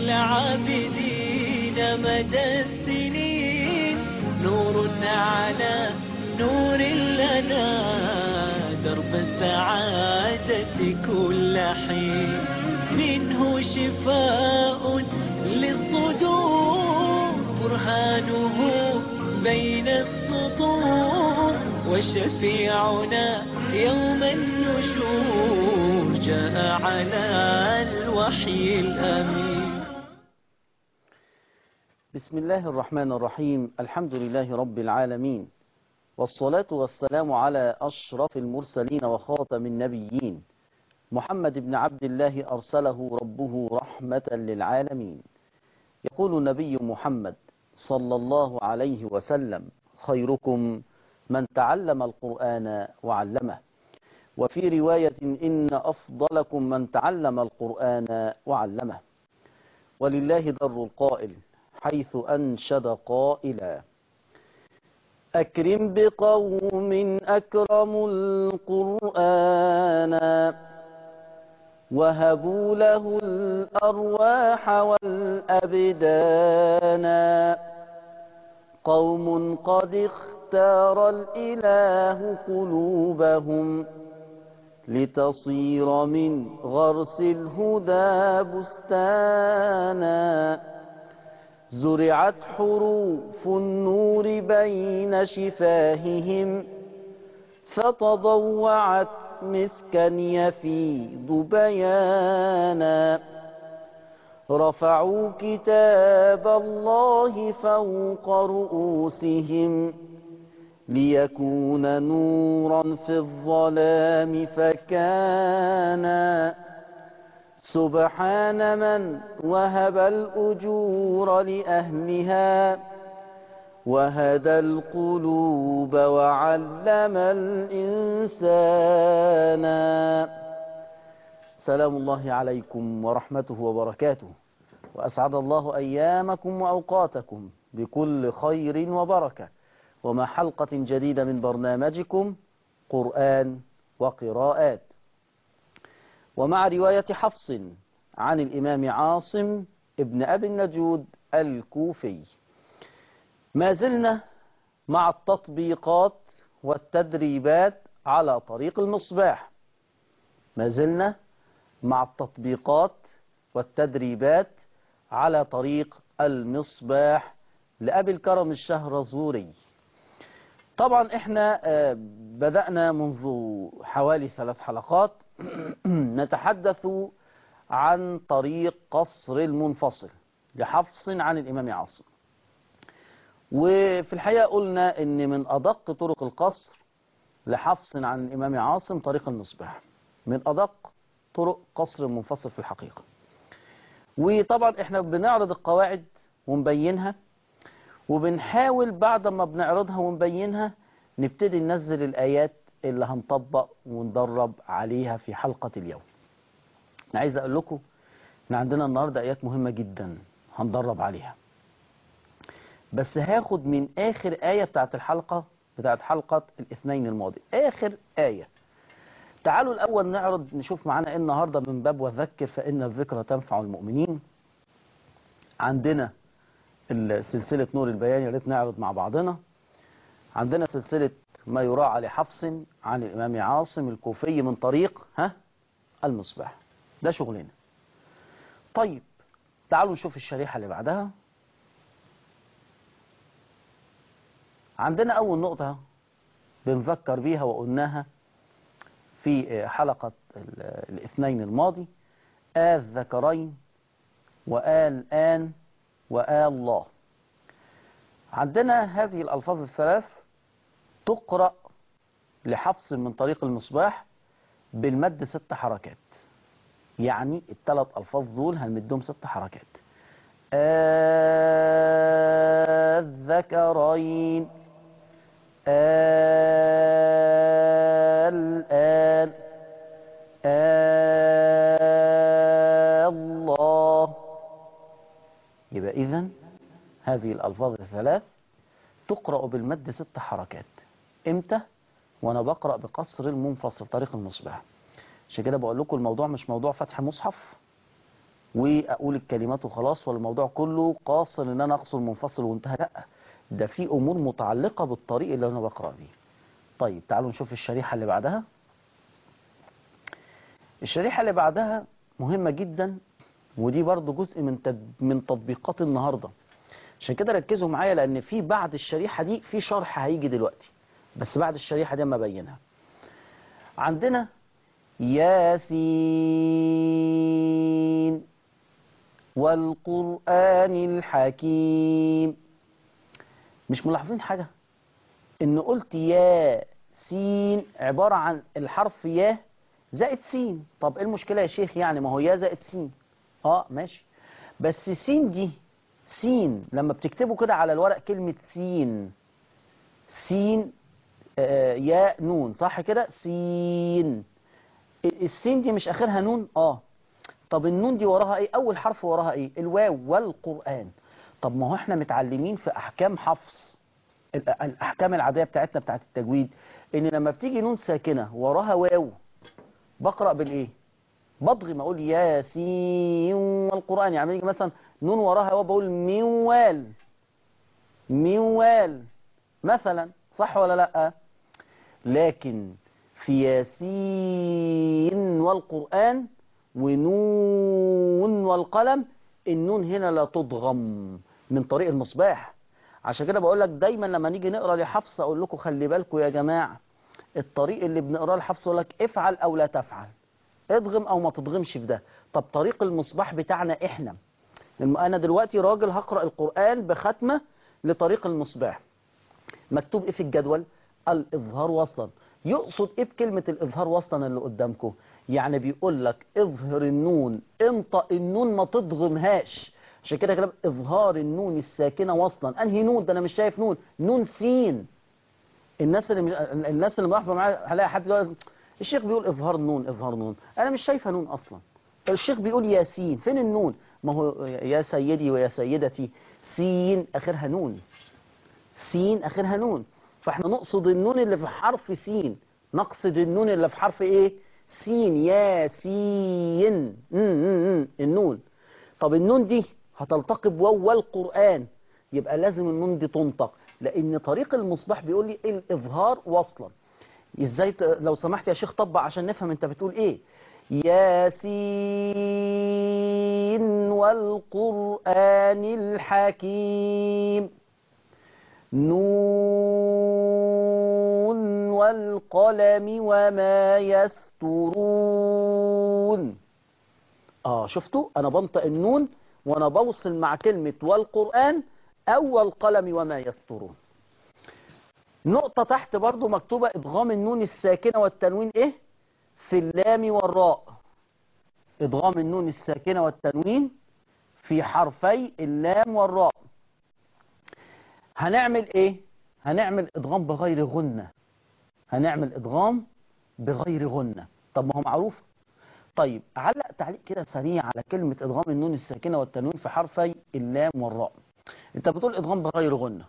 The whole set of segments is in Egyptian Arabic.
العابدين مدى السنين نور على نور لنا درب السعادة كل حين منه شفاء للصدور برهانه بين السطور وشفيعنا يوم النشور جاء على الوحي الأمين بسم الله الرحمن الرحيم الحمد لله رب العالمين والصلاة والسلام على أشرف المرسلين وخاتم النبيين محمد بن عبد الله أرسله ربه رحمة للعالمين يقول النبي محمد صلى الله عليه وسلم خيركم من تعلم القرآن وعلمه وفي رواية إن أفضلكم من تعلم القرآن وعلمه ولله در القائل حيث أنشد قائلا أكرم بقوم أكرموا القرآن وهبوا له الأرواح والأبدان قوم قد اختار الإله قلوبهم لتصير من غرس الهدى بستانا زرعت حروف النور بين شفاههم فتضوعت مسكا يفيض بيانا رفعوا كتاب الله فوق رؤوسهم ليكون نورا في الظلام فكان سبحان من وهب الأجور لأهلها وهدى القلوب وعلم الإنسان سلام الله عليكم ورحمته وبركاته وأسعد الله أيامكم وأوقاتكم بكل خير وبركة ومع حلقة جديدة من برنامجكم قرآن وقراءات ومع رواية حفص عن الإمام عاصم ابن أبي النجود الكوفي ما زلنا مع التطبيقات والتدريبات على طريق المصباح ما زلنا مع التطبيقات والتدريبات على طريق المصباح لأبي الكرم الشهرزوري طبعا احنا بدأنا منذ حوالي ثلاث حلقات نتحدث عن طريق قصر المنفصل لحفص عن الإمام عاصم وفي الحقيقة قلنا ان من أدق طرق القصر لحفص عن الإمام عاصم طريق المصباح من أدق طرق قصر المنفصل في الحقيقة وطبعا احنا بنعرض القواعد ونبينها وبنحاول بعد ما بنعرضها ونبينها نبتدي ننزل الآيات اللي هنطبق وندرب عليها في حلقة اليوم أنا عايز أقول لكم إن عندنا النهاردة آيات مهمة جدا هندرب عليها بس هاخد من آخر آية بتاعت الحلقة بتاعت حلقة الاثنين الماضي آخر آية تعالوا الأول نعرض نشوف معانا إيه النهاردة من باب وذكر فإن الذكرى تنفع المؤمنين عندنا سلسلة نور البيان يا ريت نعرض مع بعضنا عندنا سلسلة ما يراعى لحفص عن الإمام عاصم الكوفي من طريق ها المصباح ده شغلنا طيب تعالوا نشوف الشريحة اللي بعدها عندنا أول نقطة بنفكر بيها وقلناها في حلقة الاثنين الماضي آل ذكرين وآل آن وآل الله عندنا هذه الألفاظ الثلاث تقرأ لحفص من طريق المصباح بالمد ست حركات يعني الثلاث ألفاظ دول هنمدهم ست حركات الذكرين الآن الله يبقى إذن هذه الألفاظ الثلاث تقرأ بالمد ست حركات إمتى؟ وأنا بقرأ بقصر المنفصل طريق المصباح عشان كده بقول لكم الموضوع مش موضوع فتح مصحف واقول الكلمات وخلاص والموضوع كله قاصر ان انا اقصر منفصل وانتهى لا ده في امور متعلقه بالطريق اللي انا بقرا بيه طيب تعالوا نشوف الشريحه اللي بعدها الشريحه اللي بعدها مهمه جدا ودي برضو جزء من تد... من تطبيقات النهارده عشان كده ركزوا معايا لان في بعد الشريحه دي في شرح هيجي دلوقتي بس بعد الشريحه دي اما ابينها عندنا ياسين والقرآن الحكيم مش ملاحظين حاجة ان قلت يا سين عبارة عن الحرف يا زائد سين طب ايه المشكلة يا شيخ يعني ما هو يا زائد سين اه ماشي بس سين دي سين لما بتكتبوا كده على الورق كلمة سين سين آه يا نون صح كده سين السين دي مش اخرها نون اه طب النون دي وراها ايه اول حرف وراها ايه الواو والقرآن طب ما هو احنا متعلمين في احكام حفص ال- الاحكام العادية بتاعتنا بتاعت التجويد ان لما بتيجي نون ساكنة وراها واو بقرأ بالايه بضغم اقول ياسين والقرآن يعني يجي مثلا نون وراها واو بقول موال موال مثلا صح ولا لا لكن في ياسين والقرآن ونون والقلم النون هنا لا تضغم من طريق المصباح عشان كده بقول لك دايما لما نيجي نقرا لحفص اقول لكم خلي بالكم يا جماعه الطريق اللي بنقراه لحفص يقول لك افعل او لا تفعل اضغم او ما تضغمش في ده طب طريق المصباح بتاعنا احنا الم- انا دلوقتي راجل هقرا القران بختمه لطريق المصباح مكتوب ايه في الجدول الاظهار وصلا يقصد ايه بكلمه الاظهار وصلا اللي قدامكم يعني بيقول لك اظهر النون انطق النون ما تضغمهاش عشان كده كلام اظهار النون الساكنه وصلا انهي نون ده انا مش شايف نون نون سين الناس اللي الناس اللي ملاحظه معايا هلاقي حد دلوقتي الشيخ بيقول اظهار نون اظهار نون انا مش شايفه نون اصلا الشيخ بيقول ياسين فين النون ما هو يا سيدي ويا سيدتي سين اخرها نون سين اخرها نون فاحنا نقصد النون اللي في حرف سين نقصد النون اللي في حرف ايه سين يا سين م- م- م- النون طب النون دي هتلتقي بواو والقرآن يبقى لازم النون دي تنطق لان طريق المصباح بيقول لي الاظهار وصلا ازاي ت... لو سمحت يا شيخ طبق عشان نفهم انت بتقول ايه ياسين والقرآن الحكيم نون والقلم وما يسترون اه شفتوا انا بنطق النون وانا بوصل مع كلمة والقرآن او والقلم وما يسترون نقطة تحت برضو مكتوبة ادغام النون الساكنة والتنوين ايه في اللام والراء ادغام النون الساكنة والتنوين في حرفي اللام والراء هنعمل ايه هنعمل ادغام بغير غنة هنعمل ادغام بغير غنة طب ما هو معروف طيب علق تعليق كده سريع على كلمة ادغام النون الساكنة والتنوين في حرفي اللام والراء انت بتقول ادغام بغير غنة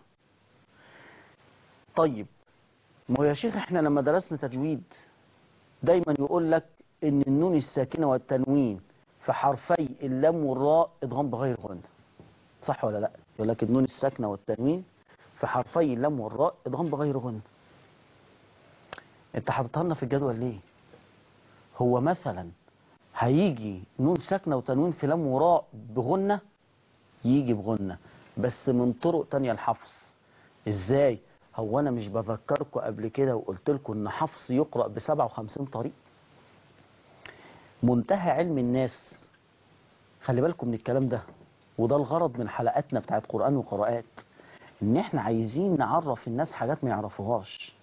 طيب ما هو يا شيخ احنا لما درسنا تجويد دايما يقول لك ان النون الساكنة والتنوين في حرفي اللام والراء ادغام بغير غنة صح ولا لا يقول لك النون الساكنة والتنوين في حرفي اللام والراء ادغام بغير غنة انت حاططها لنا في الجدول ليه هو مثلا هيجي نون ساكنة وتنوين في لام وراء بغنة يجي بغنة بس من طرق تانية الحفظ ازاي هو انا مش بذكركم قبل كده وقلت لكم ان حفص يقرأ ب 57 طريق منتهى علم الناس خلي بالكم من الكلام ده وده الغرض من حلقاتنا بتاعت قرآن وقراءات ان احنا عايزين نعرف الناس حاجات ما يعرفوهاش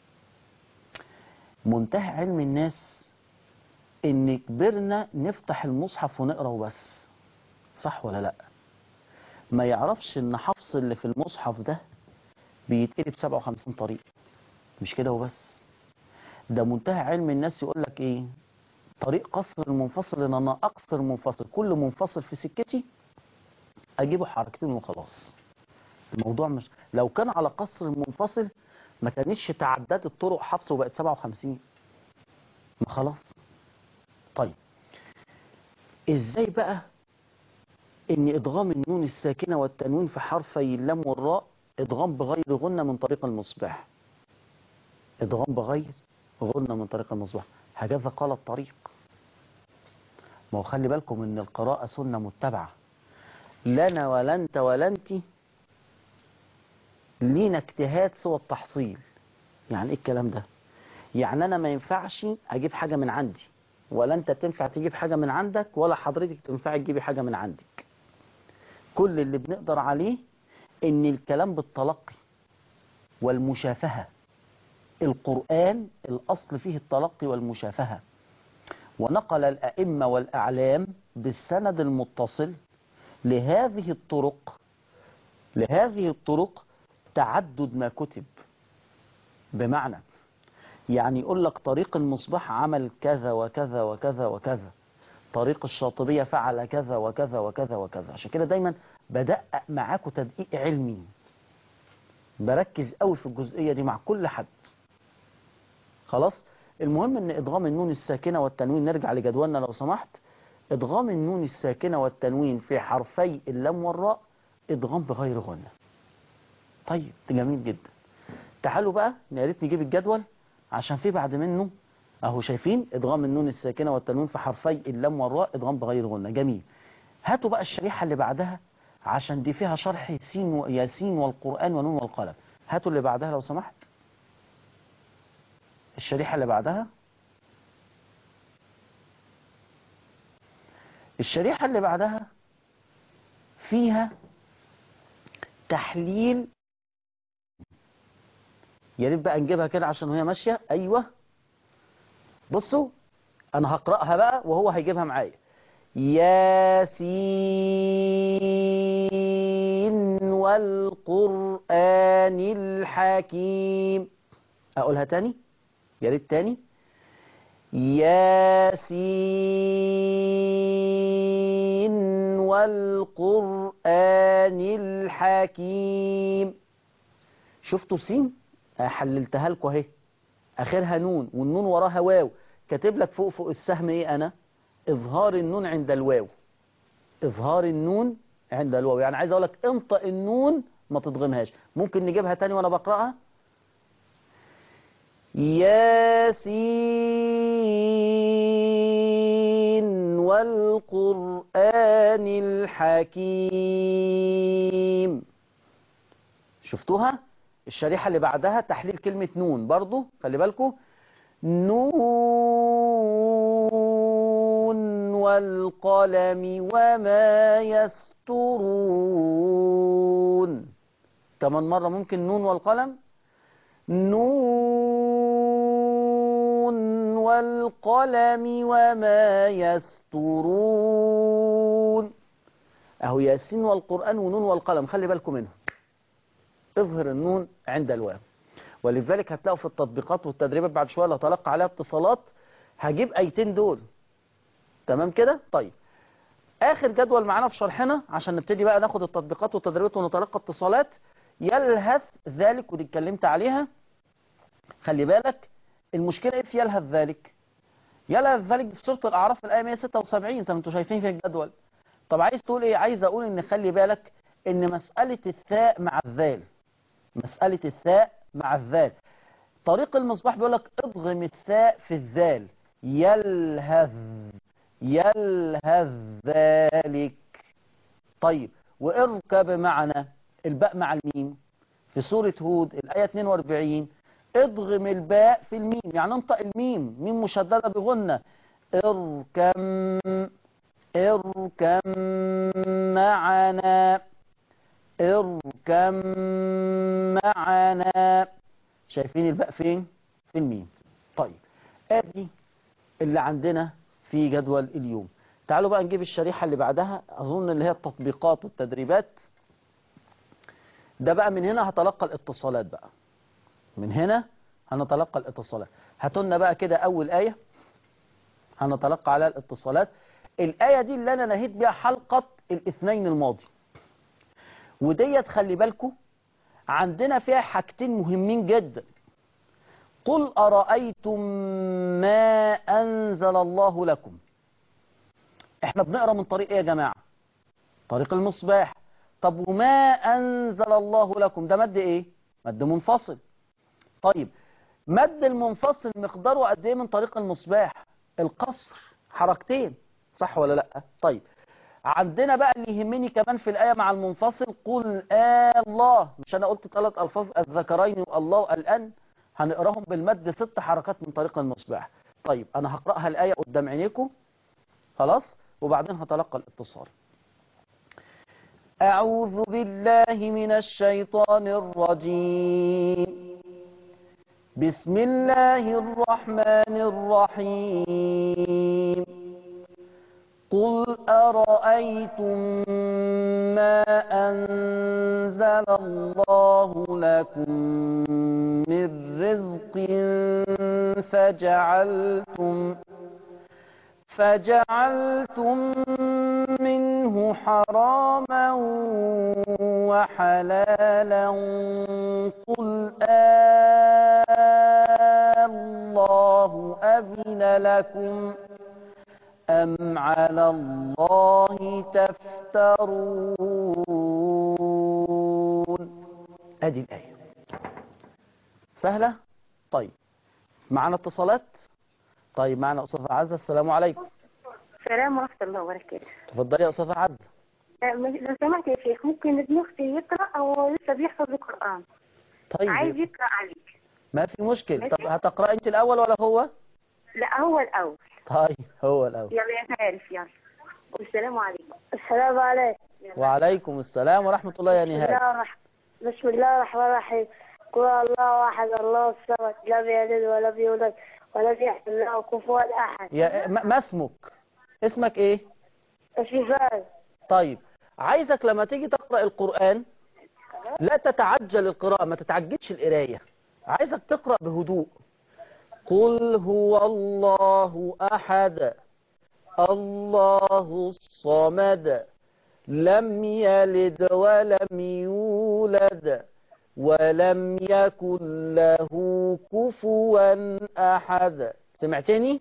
منتهى علم الناس ان كبرنا نفتح المصحف ونقرا وبس صح ولا لا ما يعرفش ان حفص اللي في المصحف ده بيتقلب 57 طريق مش كده وبس ده منتهى علم الناس يقول لك ايه طريق قصر المنفصل ان انا اقصر منفصل كل منفصل في سكتي اجيبه حركتين وخلاص الموضوع مش لو كان على قصر المنفصل ما كانتش تعددت طرق حفص وبقت 57 ما خلاص طيب ازاي بقى ان ادغام النون الساكنة والتنوين في حرفي اللام والراء ادغام بغير غنة من طريق المصباح ادغام بغير غنة من طريق المصباح هكذا قال الطريق ما هو خلي بالكم ان القراءة سنة متبعة لنا ولا انت ولا انت لينا اجتهاد سوى التحصيل يعني ايه الكلام ده يعني انا ما ينفعش اجيب حاجة من عندي ولا انت تنفع تجيب حاجة من عندك ولا حضرتك تنفع تجيبي حاجة من عندك كل اللي بنقدر عليه ان الكلام بالتلقي والمشافهة القرآن الأصل فيه التلقي والمشافهة ونقل الأئمة والأعلام بالسند المتصل لهذه الطرق لهذه الطرق تعدد ما كتب بمعنى يعني يقول لك طريق المصباح عمل كذا وكذا وكذا وكذا طريق الشاطبية فعل كذا وكذا وكذا وكذا عشان كده دايما بدقق معاكم تدقيق علمي بركز قوي في الجزئية دي مع كل حد خلاص المهم ان ادغام النون الساكنة والتنوين نرجع لجدولنا لو سمحت ادغام النون الساكنة والتنوين في حرفي اللام والراء ادغام بغير غنة طيب ده جميل جدا تعالوا بقى يا ريت نجيب الجدول عشان في بعد منه اهو شايفين ادغام النون الساكنة والتنوين في حرفي اللام والراء ادغام بغير غنة جميل هاتوا بقى الشريحة اللي بعدها عشان دي فيها شرح ياسين وياسين والقرآن ونون والقلم هاتوا اللي بعدها لو سمحت الشريحة اللي بعدها الشريحة اللي بعدها فيها تحليل يا ريت بقى نجيبها كده عشان وهي ماشية ايوه بصوا انا هقرأها بقى وهو هيجيبها معايا ياسين والقرآن الحكيم اقولها تاني يا ريت تاني ياسين والقرآن الحكيم شفتوا سين حللتها لكم اهي اخرها نون والنون وراها واو كاتب لك فوق فوق السهم ايه انا اظهار النون عند الواو اظهار النون عند الواو يعني عايز اقول لك انطق النون ما تضغمهاش ممكن نجيبها تاني وانا بقراها ياسين والقرآن الحكيم شفتوها الشريحة اللي بعدها تحليل كلمة نون برضو خلي بالكم نون والقلم وما يسترون كمان مرة ممكن نون والقلم نون والقلم وما يسترون اهو ياسين والقرآن ونون والقلم خلي بالكم منهم اظهر النون عند الواو ولذلك هتلاقوا في التطبيقات والتدريبات بعد شوية اللي هتلقى عليها اتصالات هجيب ايتين دول تمام كده طيب اخر جدول معانا في شرحنا عشان نبتدي بقى ناخد التطبيقات والتدريبات ونتلقى اتصالات يلهث ذلك ودي اتكلمت عليها خلي بالك المشكلة ايه في يلهث ذلك يلهث ذلك في سورة الأعراف الآية 176 زي ما انتم شايفين في الجدول طب عايز تقول ايه عايز اقول ان خلي بالك ان مسألة الثاء مع الذال مسألة الثاء مع الذال طريق المصباح بيقول لك اضغم الثاء في الذال يلهث يلهث ذلك طيب واركب معنا الباء مع الميم في سورة هود الآية 42 اضغم الباء في الميم يعني انطق الميم ميم مشددة بغنة اركم اركم معنا اركم معنا شايفين الباء فين في الميم طيب ادي اللي عندنا في جدول اليوم تعالوا بقى نجيب الشريحة اللي بعدها اظن اللي هي التطبيقات والتدريبات ده بقى من هنا هتلقى الاتصالات بقى من هنا هنتلقى الاتصالات هاتولنا بقى كده اول آية هنتلقى على الاتصالات الآية دي اللي انا نهيت بيها حلقة الاثنين الماضي وديت خلي بالكم عندنا فيها حاجتين مهمين جدا قل أرأيتم ما أنزل الله لكم احنا بنقرأ من طريق ايه يا جماعة طريق المصباح طب وما أنزل الله لكم ده مد إيه مد منفصل طيب مد المنفصل مقداره قد إيه من طريق المصباح القصر حركتين صح ولا لأ طيب عندنا بقى اللي يهمني كمان في الآية مع المنفصل قل آه الله مش أنا قلت ثلاث ألفاظ الذكرين والله الآن هنقراهم بالمد ست حركات من طريق المصباح طيب أنا هقرأها الآية قدام عينيكم خلاص وبعدين هتلقى الاتصال أعوذ بالله من الشيطان الرجيم بسم الله الرحمن الرحيم قل أرأيتم ما أنزل الله لكم من رزق فجعلتم فجعلتم منه حراما وحلالا قل آه الله أذن لكم أم على الله تفترون أدي الآية سهلة طيب معنا اتصالات طيب معنا أستاذة عزة السلام عليكم السلام ورحمة الله وبركاته تفضلي يا أستاذة عزة أه، لو سمحت يا شيخ ممكن ابن أختي يقرأ أو لسه بيحفظ القرآن عايز طيب يقرأ عليك ما في مشكل ماشي. طب هتقرأ أنت الأول ولا هو لا هو الأول طيب هو الأول يلا يا فارس يلا والسلام عليكم السلام عليكم وعليكم السلام ورحمة الله يا نهاد الرحمن بسم الله الرحمن الرحيم قل الله أحد الله الصمد لم يلد ولم يولد ولم يكن له كفوا أحد يا ما ما اسمك اسمك ايه الشفاء طيب عايزك لما تيجي تقرأ القرآن لا تتعجل القراءة ما تتعجلش القراية عايزك تقرأ بهدوء قل هو الله أحد الله الصمد لم يلد ولم يولد ولم يكن له كفوا أحد سمعتني؟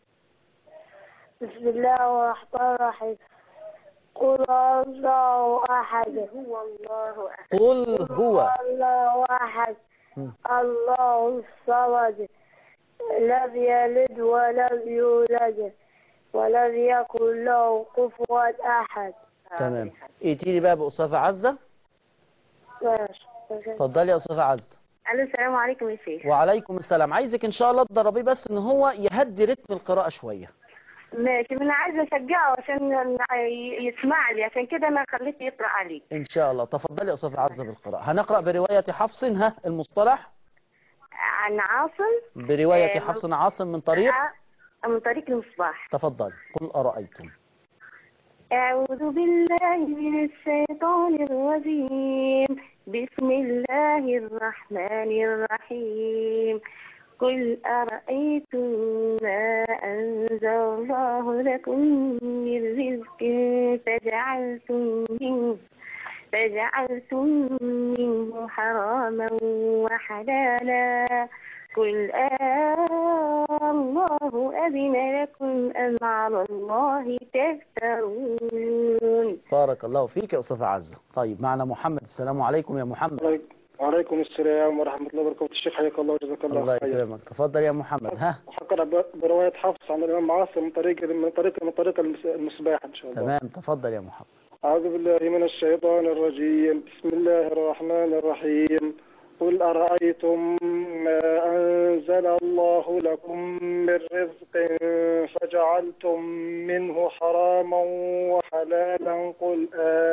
بسم الله الرحمن الرحيم قل الله أحد هو الله أحد قل هو الله أحد مم. الله الصمد لم يلد ولم يولد ولم يكن له كفوا أحد تمام ائتيني بقى بأصافة عزة ماشي اتفضلي يا أصافة عزة ألو السلام عليكم يا شيخ وعليكم السلام عايزك ان شاء الله تدربيه بس ان هو يهدي رتم القراءة شوية ماشي من عايزة أشجعه عشان ي- يسمع لي عشان كده أنا خليته يقرأ عليك ان شاء الله تفضلي يا أصافة عزة بالقراءة هنقرأ برواية حفص ها المصطلح عن عاصم برواية آه، حفص عاصم من طريق آه، من طريق المصباح تفضلي قل أرأيتم أعوذ بالله من الشيطان الرجيم بسم الله الرحمن الرحيم قل أرأيتم ما أنزل الله لكم من رزق فجعلتم منه فجعلتم منه حراما وحلالا قل آه الله أذن لكم أم على الله تفترون بارك الله فيك يا أصافة عزة طيب معنا محمد السلام عليكم يا محمد وعليكم السلام ورحمة الله وبركاته الشيخ حياك الله وجزاك الله, الله خير يكرمك تفضل يا محمد ها وحقرأ ب- برواية حفص عن الإمام عاصم من طريق من طريق من طريق المس- المصباح إن شاء الله تمام تفضل يا محمد أعوذ بالله من الشيطان الرجيم بسم الله الرحمن الرحيم قل أرأيتم ما أنزل الله لكم من رزق فجعلتم منه حراما وحلالا قل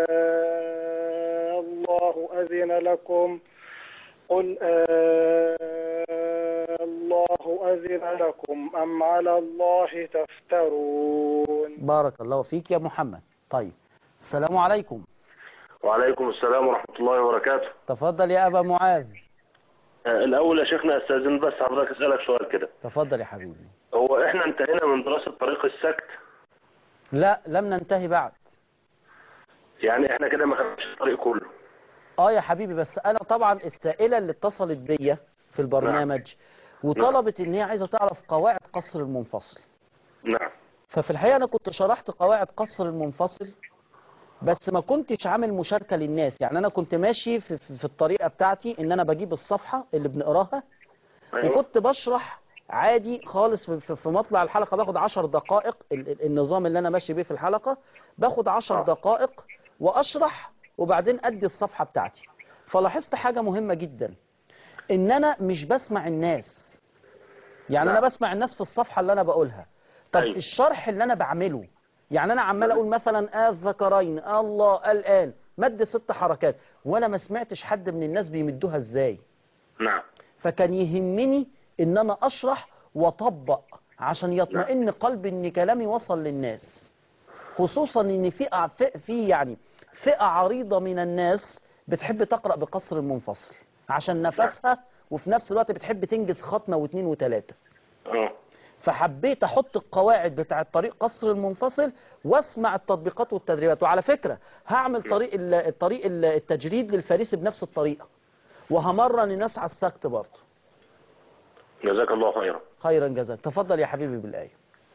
آه الله أذن لكم قل آه الله أذن لكم أم على الله تفترون بارك الله فيك يا محمد طيب السلام عليكم وعليكم السلام ورحمة الله وبركاته تفضل يا أبا معاذ آه، الأول يا شيخنا أستاذن بس حضرتك أسألك سؤال كده تفضل يا حبيبي هو إحنا انتهينا من دراسة طريق السكت لا لم ننتهي بعد يعني إحنا كده ما خدناش الطريق كله اه يا حبيبي بس انا طبعا السائله اللي اتصلت بيا في البرنامج وطلبت ان هي عايزه تعرف قواعد قصر المنفصل نعم ففي الحقيقه انا كنت شرحت قواعد قصر المنفصل بس ما كنتش عامل مشاركة للناس يعني انا كنت ماشي في, في في الطريقة بتاعتي ان انا بجيب الصفحة اللي بنقراها أيوة. وكنت بشرح عادي خالص في- في في مطلع الحلقة باخد عشر دقائق ال- ال- النظام اللي انا ماشي بيه في الحلقة باخد عشر آه. دقائق واشرح وبعدين ادي الصفحة بتاعتي فلاحظت حاجة مهمة جدا ان انا مش بسمع الناس يعني انا نعم. بسمع الناس في الصفحة اللي انا بقولها طب أيوة. الشرح اللي انا بعمله يعني انا عمال اقول مثلا الذكرين الله الان مد ست حركات وانا ما سمعتش حد من الناس بيمدوها ازاي نعم فكان يهمني ان انا اشرح واطبق عشان يطمئن قلبي ان كلامي وصل للناس خصوصا ان في أع- في- في يعني فئة عريضة من الناس بتحب تقرأ بقصر منفصل عشان نفسها وفي نفس الوقت بتحب تنجز ختمة واثنين وثلاثة اه فحبيت احط القواعد بتاعه طريق قصر المنفصل واسمع التطبيقات والتدريبات وعلى فكرة هعمل طريق ال- الطريق ال- التجريد للفارسي بنفس الطريقة وهمرن الناس على السكت برضه جزاك الله خيرا خيرا جزاك تفضل يا حبيبي بالآية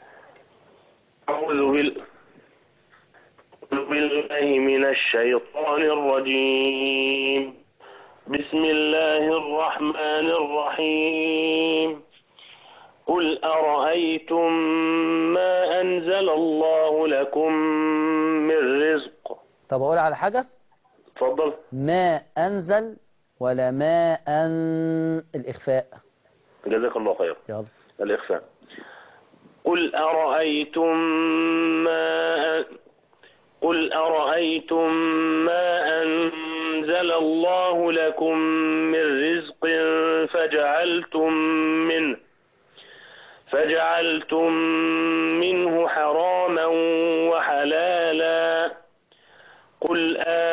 أعوذ بال أعوذ بالله من الشيطان الرجيم بسم الله الرحمن الرحيم قل أرأيتم ما أنزل الله لكم من رزق طب اقول على حاجة تفضل ما انزل ولا ما ان الاخفاء جزاك الله خيرا يلا الإخفاء قل أرأيتم ما قل أرأيتم ما أنزل الله لكم من رزق فجعلتم منه فجعلتم منه حراما وحلالا قل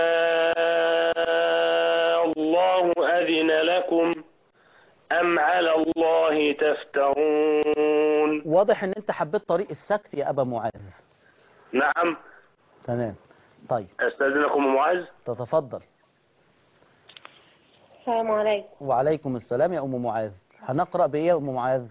آه الله أذن لكم أم على الله تفترون واضح ان انت حبيت طريق السكت يا ابا معاذ نعم تمام طيب أستاذنكم معاذ تتفضل السلام عليكم وعليكم السلام يا ام معاذ هنقرأ بايه يا ام معاذ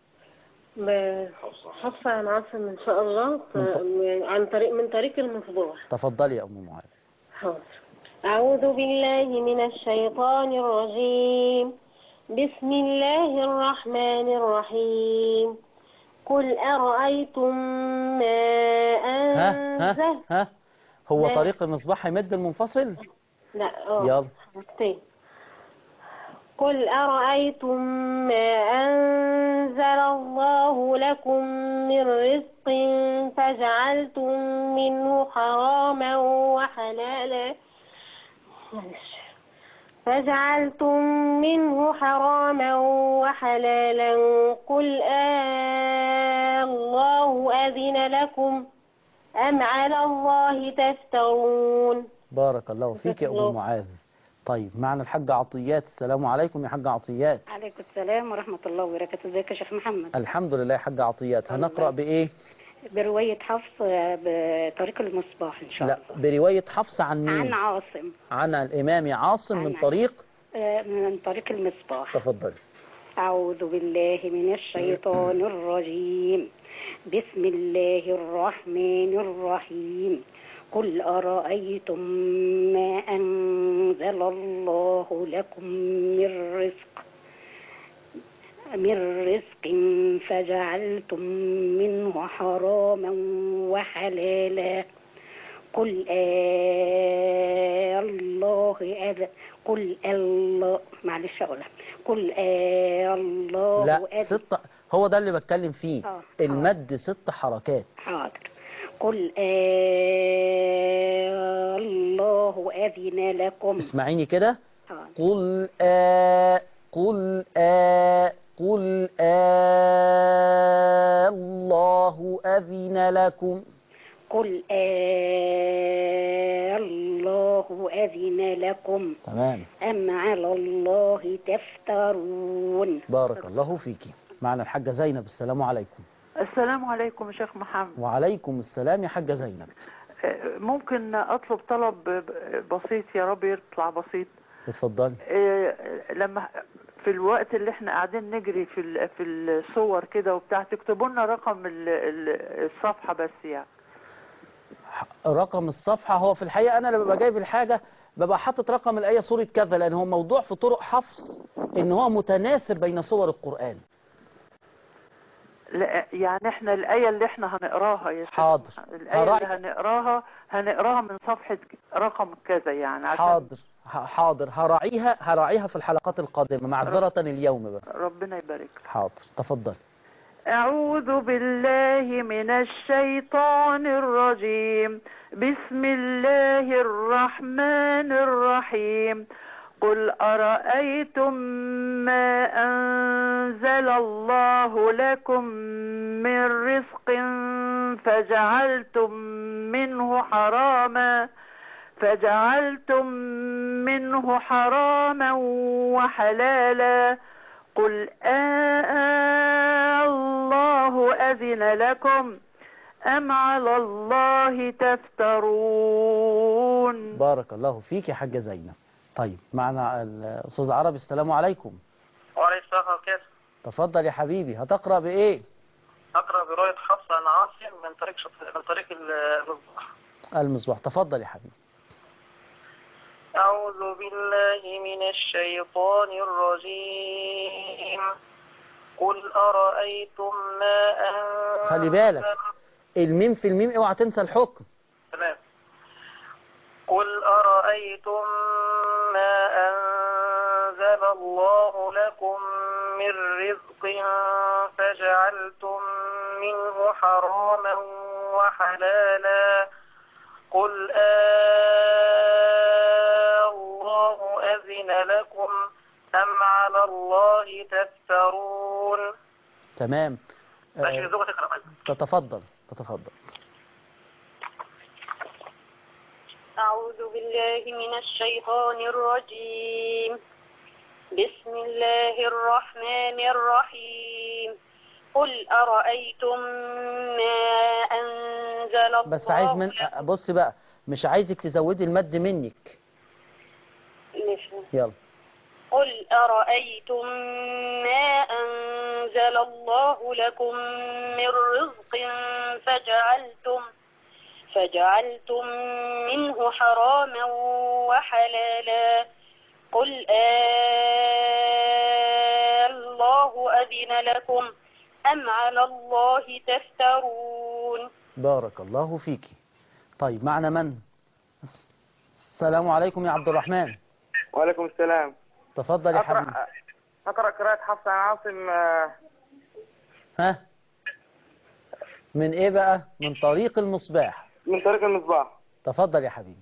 حفصة عن عاصم إن شاء الله عن طريق من طريق المصباح تفضلي يا ام معاذ حاضر أعوذ بالله من الشيطان الرجيم بسم الله الرحمن الرحيم قل أرأيتم ما ها أنزل ها ها هو لا. طريق المصباح يمد المنفصل لا اه يلا. حاجتين. قل أرأيتم ما أنزل الله لكم من رزق فجعلتم منه حراما وحلالا معلش. فجعلتم منه حراما وحلالا قل آه الله أذن لكم أم على الله تفترون بارك الله فيك يا الله. ام معاذ طيب معنا الحاجة عطيات السلام عليكم يا حاجة عطيات عليكم السلام ورحمة الله وبركاته ازيك يا شيخ محمد الحمد لله يا حاجة عطيات هنقرأ بإيه برواية حفص بطريق المصباح إن شاء لا الله برواية حفص عن عن مين عاصم عن الإمام عاصم من عن- طريق آه، من طريق المصباح تفضل أعوذ بالله من الشيطان الرجيم بسم الله الرحمن الرحيم قل أرأيتم ما أنزل الله لكم من رزق من رزق فجعلتم منه حراما وحلالا قل آه الله أذ قل الله معلش أقولها قل آه الله لا أذ ست هو ده اللي بتكلم فيه آه. المد ست حركات حاضر قل آه الله أذن لكم اسمعيني كده حاضر. قل آ قل آ قل آ الله أذن لكم قل آه الله أذن لكم تمام أم على الله تفترون بارك الله فيكي معنا الحاجة زينب السلام عليكم السلام عليكم يا شيخ محمد وعليكم السلام يا حاجة زينب آه، ممكن أطلب طلب ب- بسيط يا رب يطلع بسيط اتفضلي آه، لما في الوقت اللي احنا قاعدين نجري في ال- في الصور كده وبتاع تكتبوا لنا رقم ال- ال- الصفحة بس يعني رقم الصفحة هو في الحقيقة أنا لما ببقى جايب الحاجة ببقى حاطط رقم الآية سورة كذا لأن هو موضوع في طرق حفظ إن هو متناثر بين صور القرآن لا يعني احنا الآية اللي احنا هنقراها يا شيخ حاضر. الآية اللي هراعي. هنقراها هنقراها من صفحة رقم كذا يعني عشان حاضر ح- حاضر هراعيها هراعيها في الحلقات القادمة معذرة اليوم بس ربنا يبارك حاضر تفضل أعوذ بالله من الشيطان الرجيم بسم الله الرحمن الرحيم قل أرأيتم ما أنزل الله لكم من رزق فجعلتم منه حراما فجعلتم منه حراما وحلالا قل آه الله أذن لكم أم على الله تفترون بارك الله فيك يا حاجة زينب طيب معنا الأستاذ عربي السلام عليكم وعليكم السلام وبركاته تفضل يا حبيبي هتقرأ بإيه أقرأ برواية حفص عن عاصم من طريق شط... من طريق المصباح المصباح تفضل يا حبيبي أعوذ بالله من الشيطان الرجيم قل أرأيتم ما أنزل خلي بالك الميم في الميم اوعى تنسى الحكم تمام قل أرأيتم ما أنزل الله لكم من رزق فجعلتم منه حراما وحلالا قل آه الله أذن لكم أم على الله تفترون تمام ماشي آه، زوجة تقرأ تتفضل تتفضل أعوذ بالله من الشيطان الرجيم بسم الله الرحمن الرحيم قل أرأيتم ما أنزل الله بس عايز من لكم- بص بقى مش عايزك تزودي المد منك مش- يلا قل أرأيتم ما أنزل الله لكم من رزق فجعلتم فجعلتم منه حراما وحلالا قل آه الله أذن لكم أم على الله تفترون بارك الله فيك طيب معنا من السلام عليكم يا عبد الرحمن وعليكم السلام تفضل يا حبيبي أقرأ أقرأ قراءة حفص عن عاصم آه، ها من ايه بقى من طريق المصباح من طريق المصباح تفضل يا حبيبي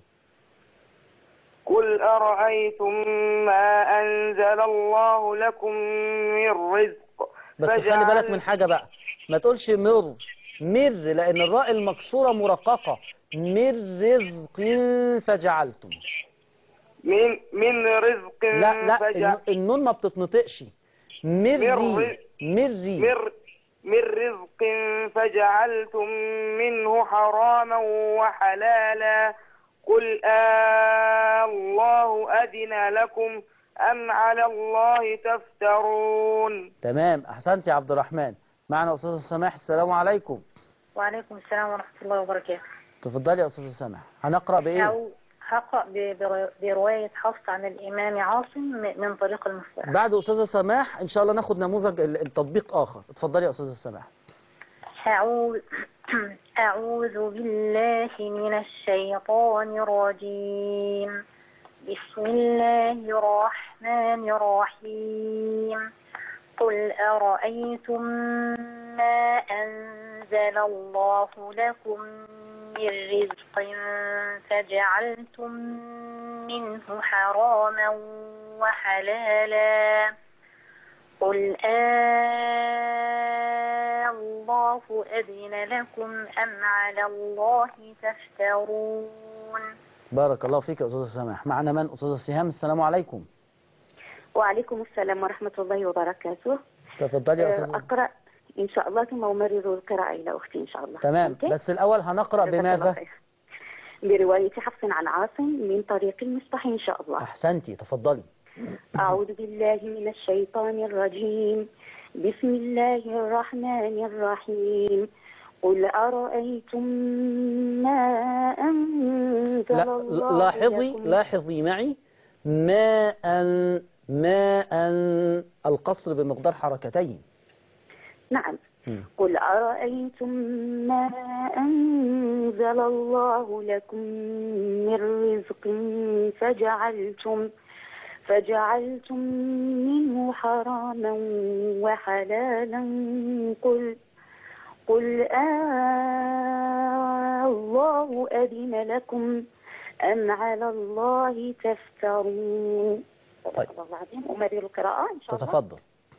قل أرأيتم ما أنزل الله لكم من رزق بس خلي بالك من حاجة بقى ما تقولش مر مر لأن الراء المكسورة مرققة من رزق فجعلتم من من رزق لا لا فجع- الن- النون ما بتتنطقش مري مر- مري من من رزق فجعلتم منه حراما وحلالا قل آه الله أذن لكم أم على الله تفترون تمام أحسنت يا عبد الرحمن معنا أستاذ سماح السلام عليكم وعليكم السلام ورحمة الله وبركاته تفضلي يا أستاذ سماح هنقرأ بإيه أو هقرأ ب- بر- برواية حفص عن الإمام عاصم م- من طريق المصباح بعد أستاذ سماح إن شاء الله ناخد نموذج ال- التطبيق آخر اتفضلي يا أستاذ سماح أعوذ أعوذ بالله من الشيطان الرجيم بسم الله الرحمن الرحيم قل أرأيتم ما أنزل الله لكم من رزق فجعلتم منه حراما وحلالا قل آه الله أذن لكم أم على الله تفترون بارك الله فيك يا أستاذ سماح معنا من أستاذ سهام السلام عليكم وعليكم السلام ورحمة الله وبركاته تفضلي يا آه، أستاذ أقرأ إن شاء الله ثم أمرر القراءة إلى أختي إن شاء الله تمام أوكي؟ بس الأول هنقرأ جزاك الله بماذا خير. برواية حفص عن عاصم من طريق المصباح إن شاء الله أحسنتي تفضلي أعوذ بالله من الشيطان الرجيم بسم الله الرحمن الرحيم قل أرأيتم ما أنزل لا الله لاحظي لكم لاحظي معي ماء ماء القصر بمقدار حركتين نعم مم. قل أرأيتم ما أنزل الله لكم من رزق فجعلتم فجعلتم منه حراما وحلالا قل قل آه الله أذن لكم أم على الله تفترون طيب. الله العظيم أمرر القراءة إن شاء الله تتفضل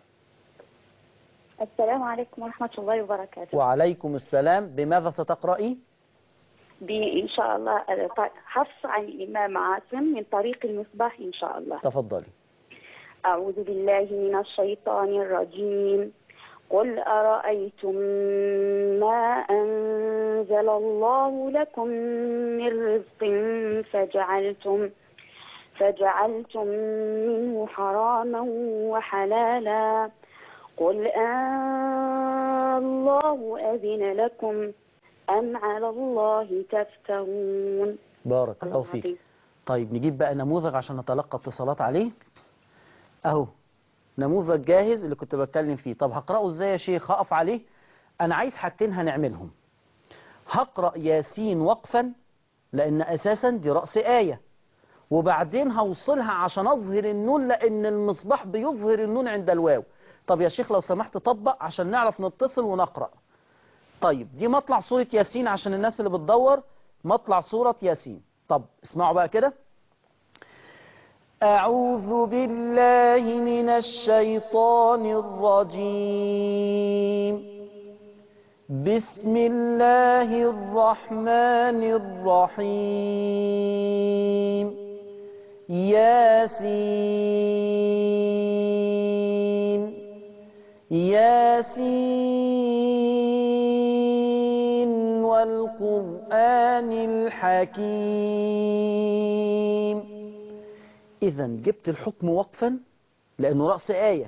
السلام عليكم ورحمة الله وبركاته وعليكم السلام بماذا ستقرأي بإن شاء الله آه، ط- حفص عن الإمام عاصم من طريق المصباح إن شاء الله تفضلي أعوذ بالله من الشيطان الرجيم قل أرأيتم ما أنزل الله لكم من رزق فجعلتم فجعلتم منه حراما وحلالا قل آه الله أذن لكم أم على الله تفترون بارك الله فيك طيب نجيب بقى نموذج عشان نتلقى اتصالات عليه اهو نموذج جاهز اللي كنت بتكلم فيه طب هقرأه ازاي يا شيخ هقف عليه انا عايز حاجتين هنعملهم هقرأ ياسين وقفا لان اساسا دي رأس آية وبعدين هوصلها عشان اظهر النون لان المصباح بيظهر النون عند الواو طب يا شيخ لو سمحت طبق عشان نعرف نتصل ونقرأ طيب دي مطلع سورة ياسين عشان الناس اللي بتدور مطلع سورة ياسين طب اسمعوا بقى كده أعوذ بالله من الشيطان الرجيم بسم الله الرحمن الرحيم ياسين ياسين والقرآن الحكيم إذا جبت الحكم وقفا لأنه رأس آية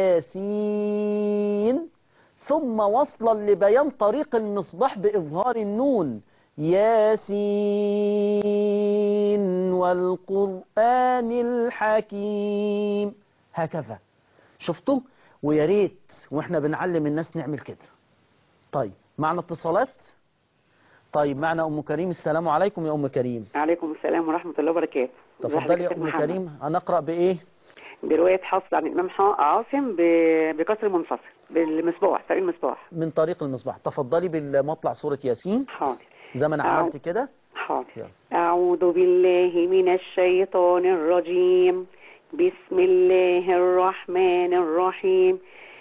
ياسين ثم وصلا لبيان طريق المصباح بإظهار النون ياسين والقرآن الحكيم هكذا شفتوا ويا ريت واحنا بنعلم الناس نعمل كده طيب معنا اتصالات طيب معنا ام كريم السلام عليكم يا ام كريم عليكم السلام ورحمة الله وبركاته تفضلي يا ازيك ام محمد؟ كريم هنقرا بايه برواية حفص عن الإمام حا- عاصم ب- بكسر منفصل بالمصباح طريق المصباح من طريق المصباح تفضلي بالمطلع سورة ياسين حاضر زي ما انا أعوذ- عملت كده حاضر يلا. أعوذ بالله من الشيطان الرجيم بسم الله الرحمن الرحيم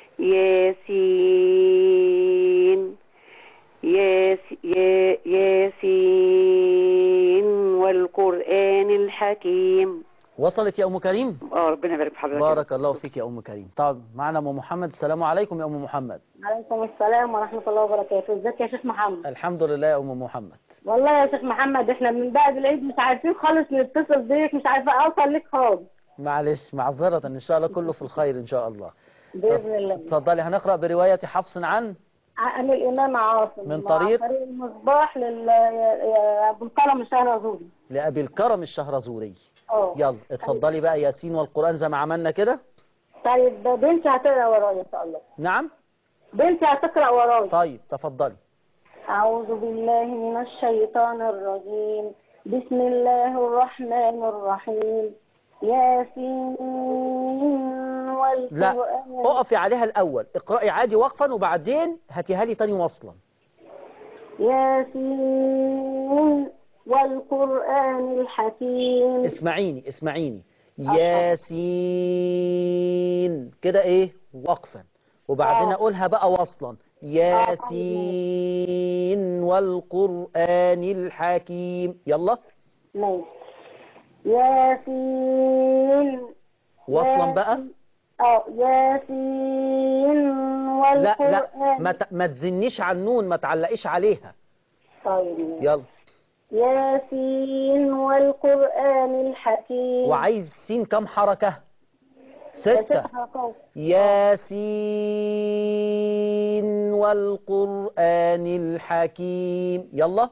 ياسين ياس يا ياسين والقرآن الحكيم وصلت يا ام كريم اه ربنا يبارك في حضرتك بارك الله فيك يا ام كريم طب معنا ام محمد السلام عليكم يا ام محمد عليكم السلام ورحمة الله وبركاته ازيك يا شيخ محمد الحمد لله يا ام محمد والله يا شيخ محمد احنا من بعد العيد مش عارفين خالص نتصل بيك مش عارفة اوصل لك خالص معلش معذرة ان شاء الله كله في الخير ان شاء الله بإذن الله اتفضلي هنقرا برواية حفص عن عن الإمام عاصم من مع طريق؟ طريق المصباح لل يا أبو القلم الشهرزوري لأبي الكرم الشهرزوري اه يلا اتفضلي بقى ياسين والقرآن زي ما عملنا كده طيب بنتي هتقرا ورايا إن شاء الله نعم بنتي هتقرا ورايا طيب تفضلي أعوذ بالله من الشيطان الرجيم بسم الله الرحمن الرحيم ياسين لا والقرآن اقفي عليها الأول اقرأي عادي وقفا وبعدين هاتيها لي تاني وصلا ياسين والقرآن الحكيم اسمعيني اسمعيني ياسين كده ايه وقفا وبعدين آه. اقولها بقى وصلا ياسين والقرآن الحكيم يلا ماشي ياسين وصلا بقى اه ياسين لا لا والقرآن ما ت- ما تزنيش على النون ما تعلقيش عليها طيب يلا ياسين والقرآن الحكيم وعايز سين كم حركة ستة حلقات ياسين والقرآن الحكيم يلا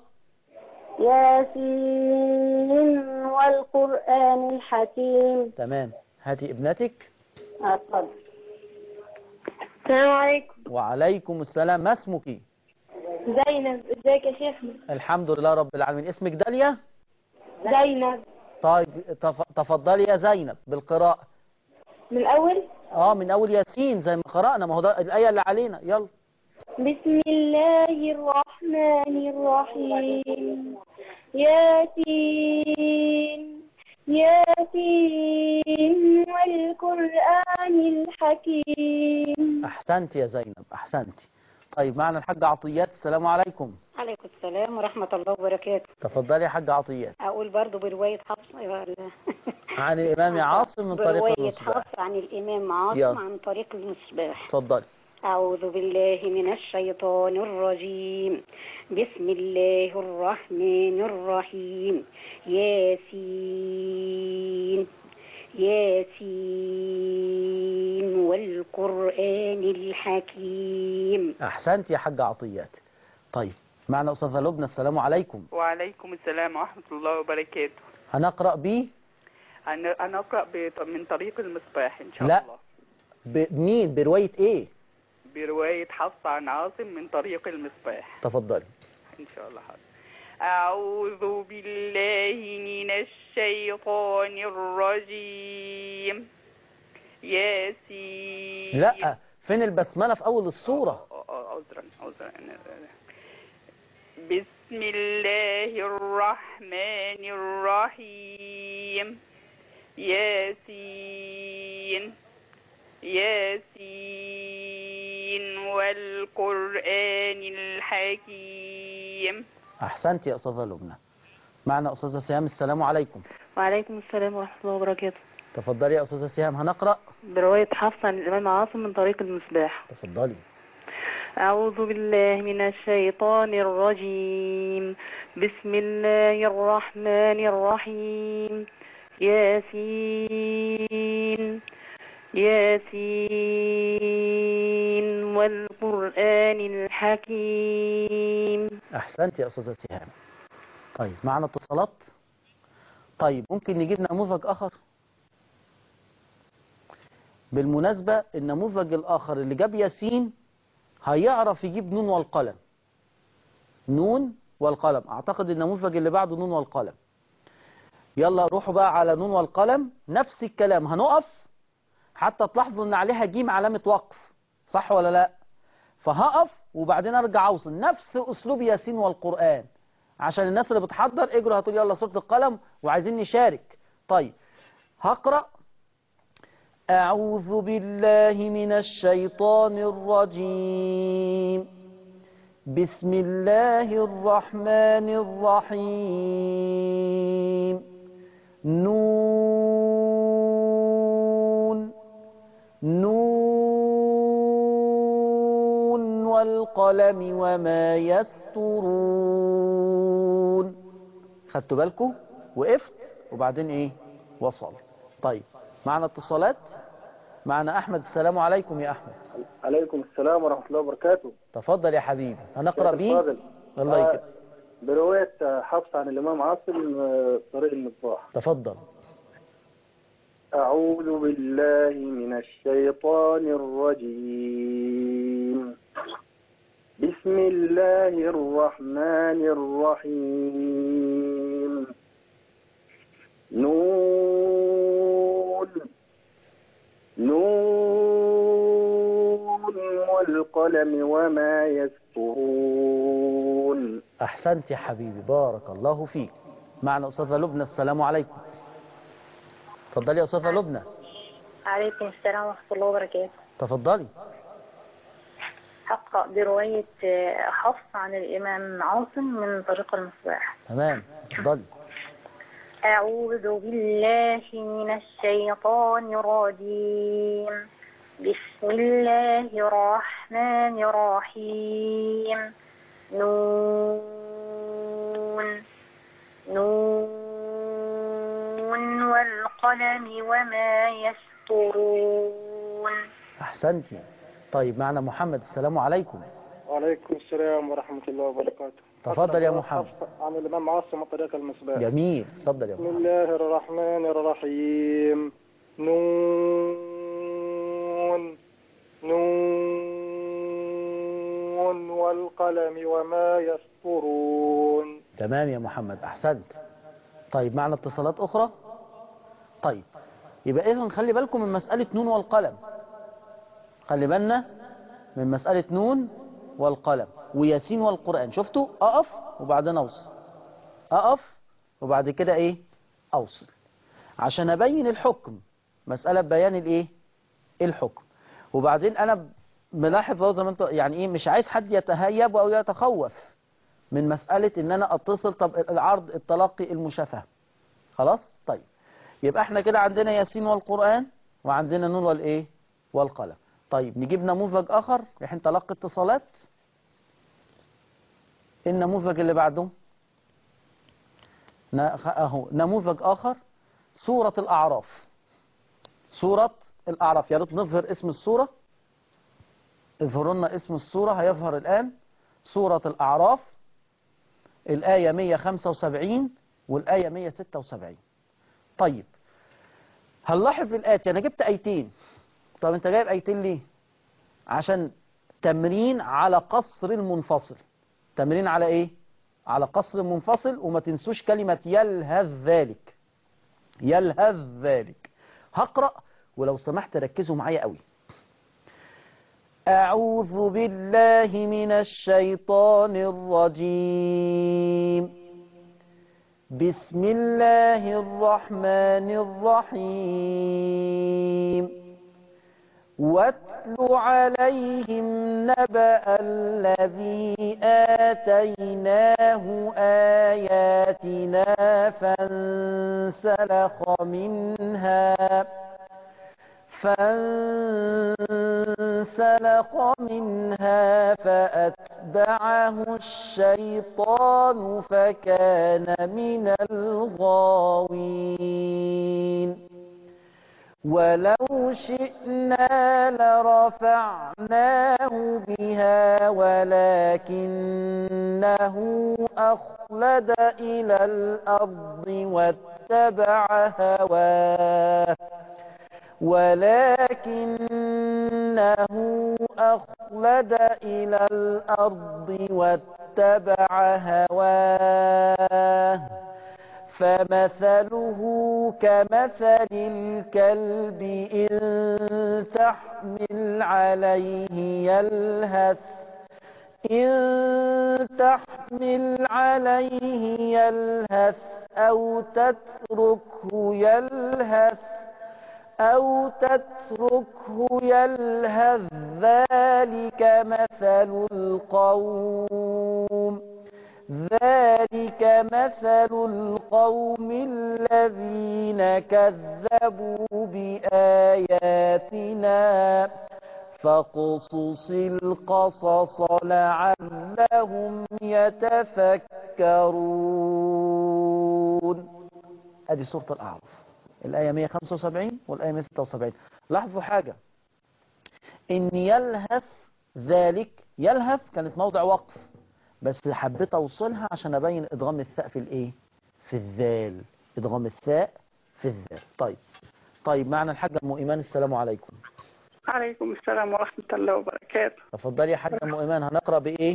ياسين والقرآن الحكيم تمام هاتي ابنتك اتفضل السلام عليكم وعليكم السلام ما اسمك زينب ازيك يا شيخنا الحمد لله رب العالمين اسمك داليا زينب طيب تف- تفضلي يا زينب بالقراءة من الأول اه من اول ياسين زي ما قرأنا ما هو ده الآية اللي علينا يلا بسم الله الرحمن الرحيم ياسين ياسين والقرآن الحكيم احسنت يا زينب احسنت طيب معنا الحاج عطيات السلام عليكم عليكم السلام ورحمة الله وبركاته تفضلي يا حاج عطيات أقول برضو برواية حفص ولا عن الإمام عاصم من طريق برواية المصباح حفص عن الإمام عاصم يلا. عن طريق المصباح تفضلي أعوذ بالله من الشيطان الرجيم بسم الله الرحمن الرحيم ياسين ياسين والقرآن الحكيم احسنت يا حاج عطيات طيب معنا أستاذة لبنى السلام عليكم وعليكم السلام ورحمة الله وبركاته هنقرأ بيه أنا أنا أقرأ بط- من طريق المصباح إن شاء لا. الله بمين برواية ايه برواية حفص عن عاصم من طريق المصباح تفضلي إن شاء الله حاضر أعوذ بالله من الشيطان الرجيم ياسين لا فين البسملة في أول السورة عذرا عذرا بسم الله الرحمن الرحيم ياسين ياسين والقرآن الحكيم أحسنت يا أستاذة لبنى معنا أستاذة سهام السلام عليكم وعليكم السلام ورحمة الله وبركاته تفضلي يا أستاذة سهام هنقرأ برواية حفص عن الإمام عاصم من طريق المصباح تفضلي أعوذ بالله من الشيطان الرجيم بسم الله الرحمن الرحيم ياسين ياسين والقرآن الحكيم أحسنت يا أستاذة سهام طيب معنا اتصالات طيب ممكن نجيب نموذج آخر بالمناسبة النموذج الآخر اللي جاب ياسين هيعرف يجيب نون والقلم نون والقلم أعتقد النموذج اللي بعده نون والقلم يلا روحوا بقى على نون والقلم نفس الكلام هنقف حتى تلاحظوا ان عليها جيم علامة وقف صح ولا لا فهقف وبعدين ارجع اوصل نفس اسلوب ياسين والقرآن عشان الناس اللي بتحضر اجروا هتقول يلا سورة القلم وعايزين نشارك طيب هقرأ أعوذ بالله من الشيطان الرجيم بسم الله الرحمن الرحيم نون نون والقلم وما يسطرون خدتوا بالكم وقفت وبعدين ايه وصل طيب معنا اتصالات معنا احمد السلام عليكم يا احمد عليكم السلام ورحمة الله وبركاته تفضل يا حبيبي هنقرا شيخ بيه الفاضل. الله آه، يكرمك برواية آه، حفص عن الإمام عاصم آه، طريق المصباح تفضل أعوذ بالله من الشيطان الرجيم بسم الله الرحمن الرحيم نون نون والقلم وما يسطرون احسنت يا حبيبي بارك الله فيك معنا استاذه لبنى السلام عليكم تفضلي يا استاذه لبنى عليكم السلام ورحمة الله وبركاته تفضلي هقرأ برواية آه، حفص عن الإمام عاصم من طريق المصباح تمام تفضلي أعوذ بالله من الشيطان الرجيم بسم الله الرحمن الرحيم نون نون والقلم وما يسطرون يسطرون أحسنتي طيب معنا محمد السلام عليكم وعليكم السلام ورحمة الله وبركاته تفضل يا محمد عن الإمام عاصم طريق المصباح جميل تفضل يا بسم محمد الله الرحمن الرحيم نون نون والقلم وما يسطرون تمام يا محمد أحسنت طيب معنا اتصالات أخرى طيب يبقى إذا خلي بالكم من مسألة نون والقلم خلي بالنا من مسألة نون والقلم وياسين والقرآن شفتوا أقف وبعدين أوصل أقف وبعد كده إيه أوصل عشان أبين الحكم مسألة بيان الإيه الحكم وبعدين أنا ملاحظ أهو زي ما انتوا يعني إيه مش عايز حد يتهيب أو يتخوف من مسألة إن أنا أتصل طب العرض التلقي المشافهة خلاص طيب يبقى احنا كده عندنا ياسين والقرآن وعندنا نون والإيه والقلم طيب نجيب نموذج آخر الحين تلقي اتصالات النموذج اللي بعده ن- اهو نموذج آخر سورة الأعراف سورة الأعراف يا ريت نظهر اسم السورة اظهروا لنا اسم السورة هيظهر الآن سورة الأعراف الآية 175 والآية 176 طيب هنلاحظ الآتي أنا جبت آيتين طب أنت جايب آيتين ليه؟ عشان تمرين على قصر المنفصل تمرين على إيه؟ على قصر منفصل وما تنسوش كلمة يلهث ذلك يلهث ذلك هقرأ ولو سمحت ركزوا معايا قوي أعوذ بالله من الشيطان الرجيم بسم الله الرحمن الرحيم واتل عليهم نبأ الذي آتيناه آياتنا فانسلخ منها فانسلخ منها فأتبعه الشيطان فكان من الغاوين ولو شئنا لرفعناه بها ولكنه أخلد إلى الأرض واتبع هواه ولكنه أخلد إلى الأرض واتبع هواه فمثله كمثل الكلب إن تحمل عليه يلهث إن تحمل عليه يلهث أو تتركه يلهث أو تتركه يلهث ذلك مثل القوم ذلك مثل القوم الذين كذبوا بآياتنا فاقصص القصص لعلهم يتفكرون ادي سورة الأعراف الآية 175 والآية 176 لاحظوا حاجة إن يلهث ذلك يلهث كانت موضع وقف بس حبيت أوصلها عشان أبين إدغام الثاء في الإيه في الذال إدغام الثاء في الذال طيب طيب معنا الحاجة أم إيمان السلام عليكم عليكم السلام ورحمة الله وبركاته تفضلي يا حاجة أم إيمان هنقرأ بإيه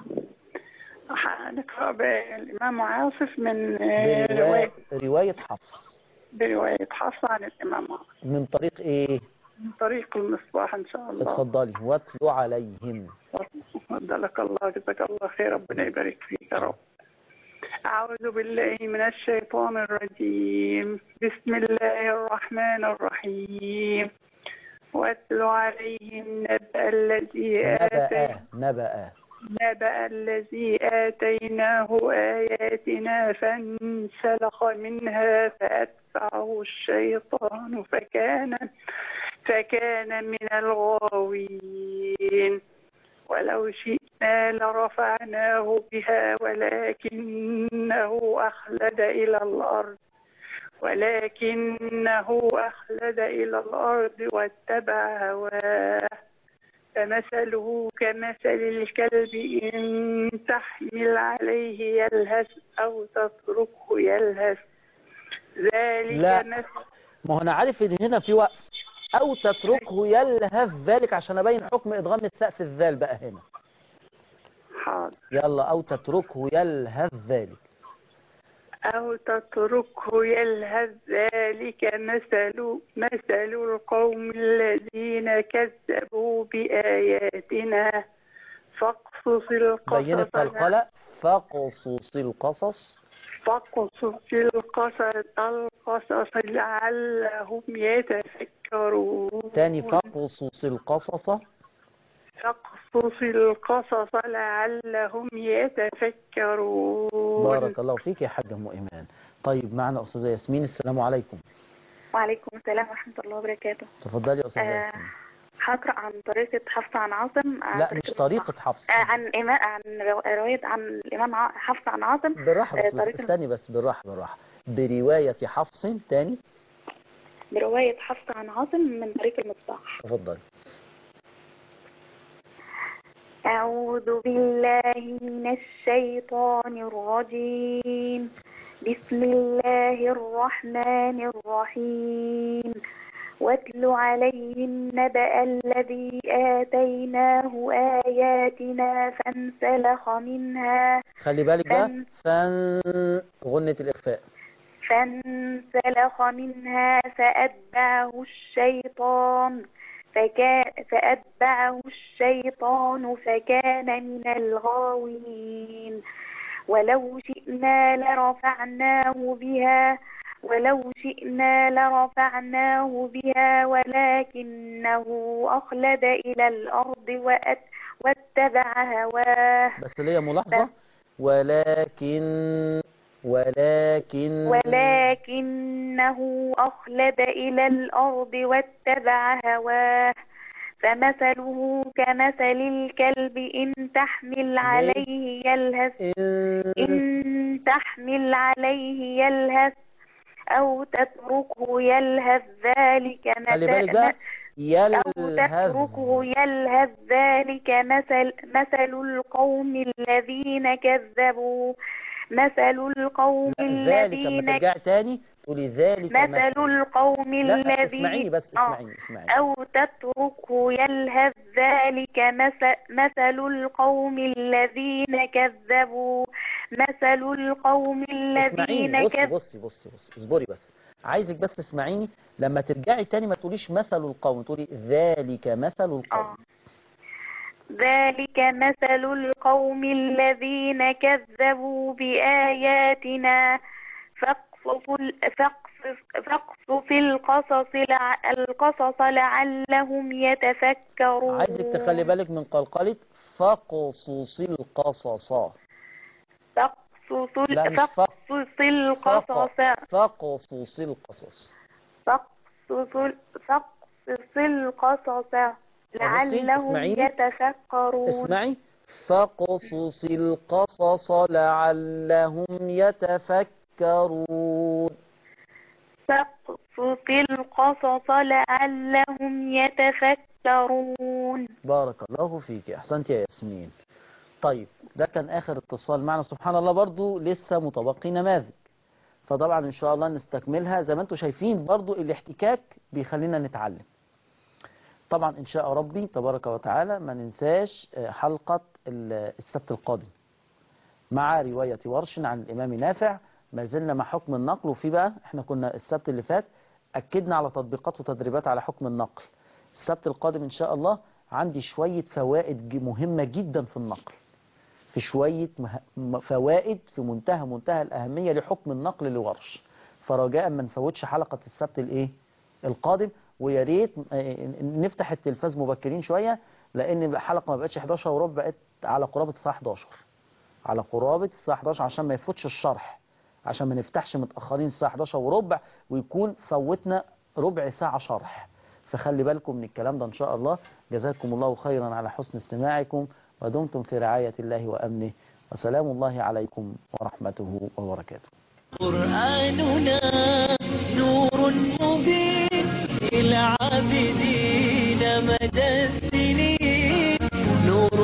نقرأ بالإمام عاصف من آه، رواية برواية رواية حفص برواية حفص عن الإمام عاصف من طريق إيه من طريق المصباح إن شاء الله اتفضلي واتلو عليهم فضلك الله جزاك الله خير ربنا يبارك فيك يا رب أعوذ بالله من الشيطان الرجيم بسم الله الرحمن الرحيم واتل عليهم نبأ الذي آتيناه نبأ نبأ نبأ الذي آتيناه آياتنا فانسلخ منها فأتبعه الشيطان فكان فكان من الغاوين ولو شئنا لرفعناه بها ولكنه أخلد إلى الأرض ولكنه أخلد إلى الأرض واتبع هواه فمثله كمثل الكلب إن تحمل عليه يلهث أو تتركه يلهث ذلك لا. مثل ما هو انا عارف ان هنا في وقف او تتركه يلهث ذلك عشان ابين حكم ادغام الثاء في الذال بقى هنا حاضر يلا او تتركه يلهث ذلك أو تتركه يلهث ذلك مثل مثل القوم الذين كذبوا بآياتنا فاقصص بين القصص القلقلة فقصص القصص فاقصص القصص القصص لعلهم يتفكرون تاني فقصص القصص فاقصص القصص لعلهم يتفكرون بارك الله فيك يا حاجة أم إيمان طيب معنا أستاذة ياسمين السلام عليكم وعليكم السلام ورحمة الله وبركاته تفضلي يا أستاذة آه، ياسمين هقرأ عن طريقة حفص عن عاصم عن لا طريقة مش طريقة حفص آه، عن إمام عن رو- رواية عن الإمام ع- حفص عن عاصم بالراحة آه، بس, بس طريقة استني بس بالراحة بالراحة برواية حفص تاني برواية حفص عن عاصم من طريق المصباح تفضلي أعوذ بالله من الشيطان الرجيم بسم الله الرحمن الرحيم واتل عليهم نبأ الذي آتيناه آياتنا فانسلخ منها خلي بالك بقى فن- فن غنة الإخفاء فانسلخ منها فأتبعه الشيطان فكان فأتبعه الشيطان فكان من الغاوين ولو شئنا لرفعناه بها ولو شئنا لرفعناه بها ولكنه أخلد إلى الأرض وأت واتبع هواه بس ليا ملاحظة ولكن ولكن ولكنه أخلد إلى الأرض واتبع هواه فمثله كمثل الكلب إن تحمل عليه يلهث إن تحمل عليه يلهث أو تتركه يلهث ذلك خلي بالك بقى أو يلهث تتركه يلهث ذلك مثل مثل القوم الذين كذبوا مثل القوم ذلك لما الذين ترجعي تاني تقولي ذلك مثل القوم لا اسمعيني الذين بس آه. اسمعيني اسمعيني أو تتركه يلهث ذلك مثل, مثل القوم الذين كذبوا مثل القوم الذين اسمعيني بصي كذبوا بصي بصي بصي اصبري بس عايزك بس تسمعيني لما ترجعي تاني ما تقوليش مثل القوم تقولي ذلك مثل القوم ذلك مثل القوم الذين كذبوا بآياتنا فاقصص ال- فاقصص فاقصص القصص لع- القصص لعلهم يتفكرون عايزك تخلي بالك من قلقلة فقصص القصص فاقصص ال- لا مش فق فاقصص القصص فقصص القصص فاقصص ال- فاقصص القصص لعلهم اسمعيني. يتفكرون اسمعي فقصص القصص لعلهم يتفكرون فاقصص القصص لعلهم يتفكرون بارك الله فيك احسنت يا ياسمين طيب ده كان اخر اتصال معنا سبحان الله برضو لسه متبقي نماذج فطبعا ان شاء الله نستكملها زي ما انتم شايفين برضو الاحتكاك بيخلينا نتعلم طبعا ان شاء ربي تبارك وتعالى ما ننساش آه، حلقة ال- السبت القادم مع رواية ورش عن الامام نافع ما زلنا مع حكم النقل وفي بقى احنا كنا السبت اللي فات اكدنا على تطبيقات وتدريبات على حكم النقل السبت القادم ان شاء الله عندي شوية فوائد ج- مهمة جدا في النقل في شوية مه- م- فوائد في منتهى منتهى الأهمية لحكم النقل لورش فرجاء ما نفوتش حلقة السبت الايه القادم ويا ريت آه، نفتح التلفاز مبكرين شوية لأن الحلقة ما بقتش 11 وربع بقت على قرابة الساعة 11 على قرابة الساعة 11 عشان ما يفوتش الشرح عشان ما نفتحش متأخرين الساعة 11 وربع ويكون فوتنا ربع ساعة شرح فخلي بالكم من الكلام ده إن شاء الله جزاكم الله خيرا على حسن استماعكم ودمتم في رعاية الله وأمنه وسلام الله عليكم ورحمته وبركاته قرآننا نور مبين للعابدين مدى السنين نور